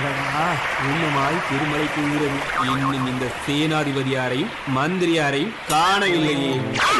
அடடா இன்னுமாய் திருமலை பெய்கிறது இன்னும் இந்த சேனாதிபதியாரையும் மந்திரியாரையும் காணவில்லையே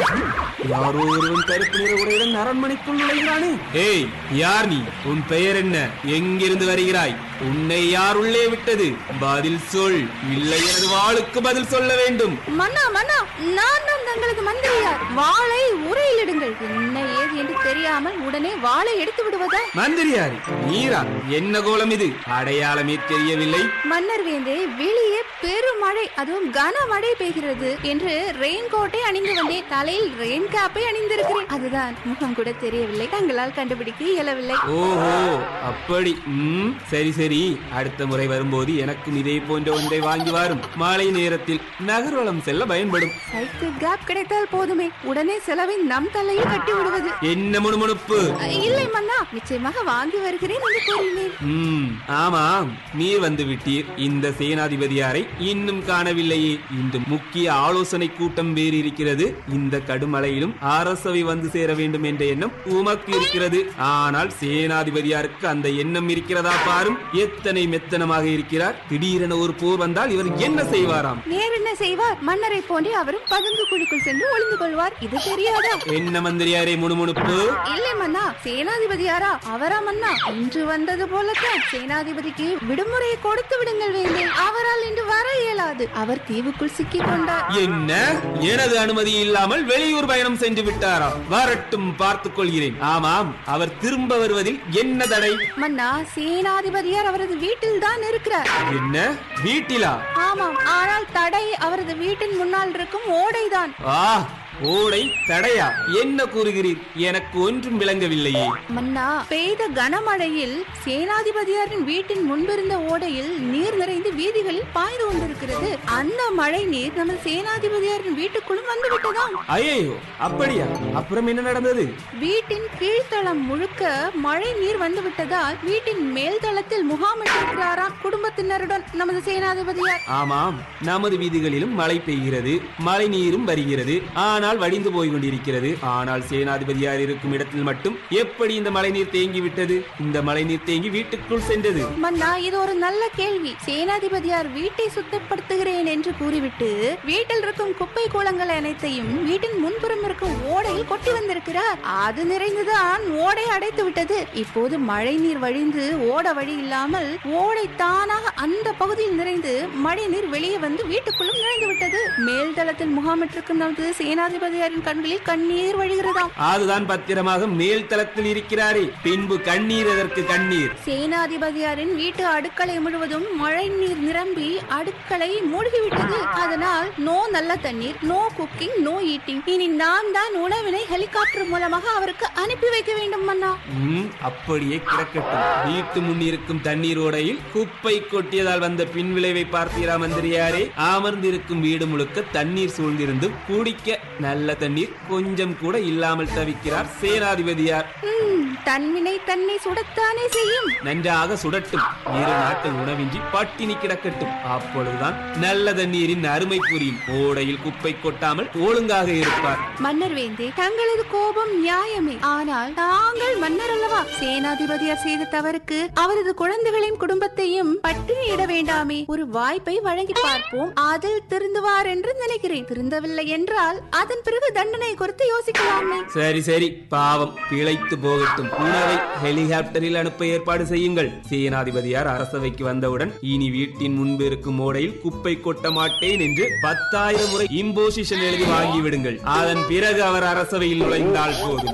யாரோ ஒருவன் கருப்பு நிற உடையுடன் அரண்மனைக்குள் நுழைகிறானே ஏய் யார் நீ உன் பெயர் என்ன எங்கிருந்து வருகிறாய் உன்னை யார் உள்ளே விட்டது பதில் சொல் இல்லை எனது வாளுக்கு பதில் சொல்ல வேண்டும் மன்னா மன்னா நான் தான் தங்களுக்கு மந்திரியார் வாளை உரையிலிடுங்கள் என்ன ஏது என்று தெரியாமல் உடனே வாளை எடுத்து விடுவதா மந்திரியாரி நீரா என்ன கோலம் இது அடையாளமே தெரியவில்லை மன்னர் வேந்தே வெளியே பெருமழை அதுவும் கனமழை பெய்கிறது என்று ரெயின் கோட்டை அணிந்து வந்தேன் தலையில் ரெயின் கேப்பை அணிந்திருக்கிறேன் அதுதான் முகம் கூட தெரியவில்லை தங்களால் கண்டுபிடிக்க இயலவில்லை ஓஹோ அப்படி ம் சரி சரி அடுத்த முறை வரும்போது எனக்கும் இதே போன்ற ஒன்றை வாங்கி வரும் மாலை நேரத்தில் நகர்வலம் செல்ல பயன்படும் சைக்கிள் கேப் கிடைத்தால் போதுமே உடனே செலவை நம் தலையில் கட்டி விடுவது என்ன முணுமுணுப்பு அஹ், இல்லை மன்னா நிச்சயமாக வாங்கி வருகிறேன் என்று கூறினேன் ம் ஆமாம் நீர் வந்து விட்டீர் இந்த சேனாதிபதியாரை இன்னும் காணவில்லையே இந்த முக்கிய ஆலோசனை கூட்டம் வேறு இருக்கிறது இந்த கடுமழையிலும் அரசவை வந்து சேர வேண்டும் என்ற எண்ணம் உமக்கு இருக்கிறது ஆனால் சேனாதிபதியாருக்கு அந்த எண்ணம் இருக்கிறதா பாரும் எத்தனை மெத்தனமாக இருக்கிறார் திடீரென ஒரு போர் வந்தால் இவர் என்ன செய்வாராம் நேர் என்ன செய்வார் மன்னரை போன்றே அவரும் பதுங்கு குழிக்குள் சென்று ஒளிந்து கொள்வார் இது தெரியாதா என்ன மந்திரியாரே முணுமுணுப்பு இல்லை மன்னா சேனாதிபதியாரா அவரா மன்னா இன்று வந்தது போலத்தான் சேனாதிபதிக்கு விடுமுறையை கொடுத்து விடுங்கள் வேண்டே அவரால் இன்று வர இயலாது அவர் தீவுக்குள் சிக்கிக் கொண்டார் என்ன எனது அனுமதி இல்லாமல் வெளியூர் பயணம் சென்று விட்டாரா வரட்டும் பார்த்துக் கொள்கிறேன் ஆமாம் அவர் திரும்ப வருவதில் என்ன தடை மன்னா சேனாதிபதியார் அவரது வீட்டில் தான் இருக்கிறார் என்ன வீட்டிலா ஆமாம் ஆனால் தடை அவரது வீட்டின் முன்னால் இருக்கும் ஓடைதான் ஆ ஓடை தடையா என்ன கூறுகிறீர் எனக்கு ஒன்றும் விளங்கவில்லையே மன்னா பெய்த கனமழையில் சேனாதிபதியாரின் வீட்டின் முன்பிருந்த ஓடையில் நீர் நிறைந்து வீதிகளில் பாய்ந்து கொண்டிருக்கிறது அந்த மழை நீர் நமது சேனாதிபதியாரின் வீட்டுக்குள்ளும் வந்து விட்டதாம் ஐயோ அப்படியா அப்புறம் என்ன நடந்தது வீட்டின் கீழ்த்தளம் முழுக்க மழை நீர் வந்து விட்டதால் வீட்டின் மேல் தளத்தில் முகாமிட்டிருக்கிறாராம் குடும்பத்தினருடன் நமது சேனாதிபதியார் ஆமாம் நமது வீதிகளிலும் மழை பெய்கிறது மழை நீரும் வருகிறது ஆனால் வடிந்து போய் கொண்டிருக்கிறது ஆனால் சேனாதிபதியார் இருக்கும் இடத்தில் மட்டும் எப்படி இந்த மழை நீர் தேங்கி விட்டது இந்த மழை நீர் தேங்கி வீட்டுக்குள் சென்றது மன்னா இது ஒரு நல்ல கேள்வி சேனாதிபதியார் வீட்டை சுத்தப்படுத்துகிறேன் என்று கூறிவிட்டு வீட்டில் இருக்கும் குப்பை கூலங்கள் அனைத்தையும் வீட்டின் முன்புறம் இருக்கும் ஓடையில் கொட்டி வந்திருக்கிறார் அது நிறைந்துதான் ஓடை அடைத்து விட்டது இப்போது மழை நீர் வழிந்து ஓட வழி இல்லாமல் ஓடை தானாக அந்த பகுதியில் நிறைந்து மழை நீர் வெளியே வந்து வீட்டுக்குள்ளும் நுழைந்து விட்டது மேல் தளத்தில் முகாமிட்டிருக்கும் நமது சேனாதிபதியாரின் கண்களில் கண்ணீர் வழிகிறதாம் அதுதான் பத்திரமாக மேல் தளத்தில் இருக்கிறாரே பின்பு கண்ணீர் எதற்கு கண்ணீர் சேனாதிபதியாரின் வீட்டு அடுக்களை முழுவதும் மழை நீர் நிரம்பி அடுக்களை மூழ்கிவிட்டது அதனால் நோ நல்ல தண்ணீர் நோ குக்கிங் நோ ஈட்டிங் இனி நாம் தான் உணவினை ஹெலிகாப்டர் மூலமாக அவருக்கு அனுப்பி வைக்க வேண்டும் மன்னா ம், அப்படியே கிடக்கட்டும் வீட்டு முன் இருக்கும் தண்ணீர் ஓடையில் குப்பை கொட்டியதால் வந்த பின்விளைவை பார்த்தீரா மந்திரியாரே அமர்ந்திருக்கும் வீடு முழுக்க தண்ணீர் சூழ்ந்திருந்தும் குடிக்க நல்ல தண்ணீர் கொஞ்சம் கூட இல்லாமல் தவிக்கிறார் சேனாதிபதியார் ம், தன்வினை தன்னை சுடத்தானே செய்யும் நன்றாக சுடட்டும் இரு நாட்கள் உணவின்றி பட்டினி கிடக்கட்டும் அப்பொழுதுதான் நல்ல தண்ணீரின் அருமை புரியும் ஓடையில் குப்பை கொட்டாமல் ஒழுங்காக இருப்பார் மன்னர் வேந்தே தங்களது கோபம் நியாயமே ஆனால் தாங்கள் மன்னர் அல்லவா சேனாதிபதியார் செய்த தவறுக்கு அவரது குழந்தைகளின் குடும்பத்தையும் பட்டினியிட வேண்டாமே ஒரு வாய்ப்பை வழங்கி பார்ப்போம் அதில் திருந்துவார் என்று நினைக்கிறேன் திருந்தவில்லை என்றால் அதன் பிறகு தண்டனை குறித்து யோசிக்கலாமே சரி சரி பாவம் பிழைத்து போகட்டும் உணவை ஹெலிகாப்டரில் அனுப்ப ஏற்பாடு செய்யுங்கள் சேனாதிபதியார் அரசவைக்கு வந்தவுடன் இனி வீட்டின் முன்பு இருக்கும் ஓடையில் குப்பை கொட்ட மாட்டேன் என்று பத்தாயிரம் முறை இம்போசிஷன் எழுதி வாங்கிவிடுங்கள் அதன் பிறகு அவர் அரசவையில் நுழைந்தால் போதும்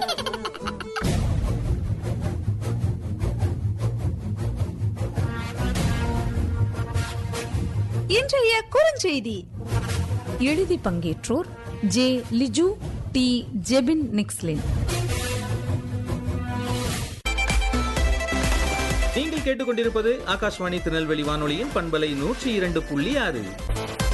இன்றைய குறுஞ்செய்தி எழுதி பங்கேற்றோர் ஜே லிஜு டி ஜெபின் நிக்ஸ்லின் நீங்கள் கேட்டுக்கொண்டிருப்பது ஆகாஷ்வாணி திருநெல்வேலி வானொலியின் பண்பலை நூற்றி இரண்டு புள்ளி ஆறு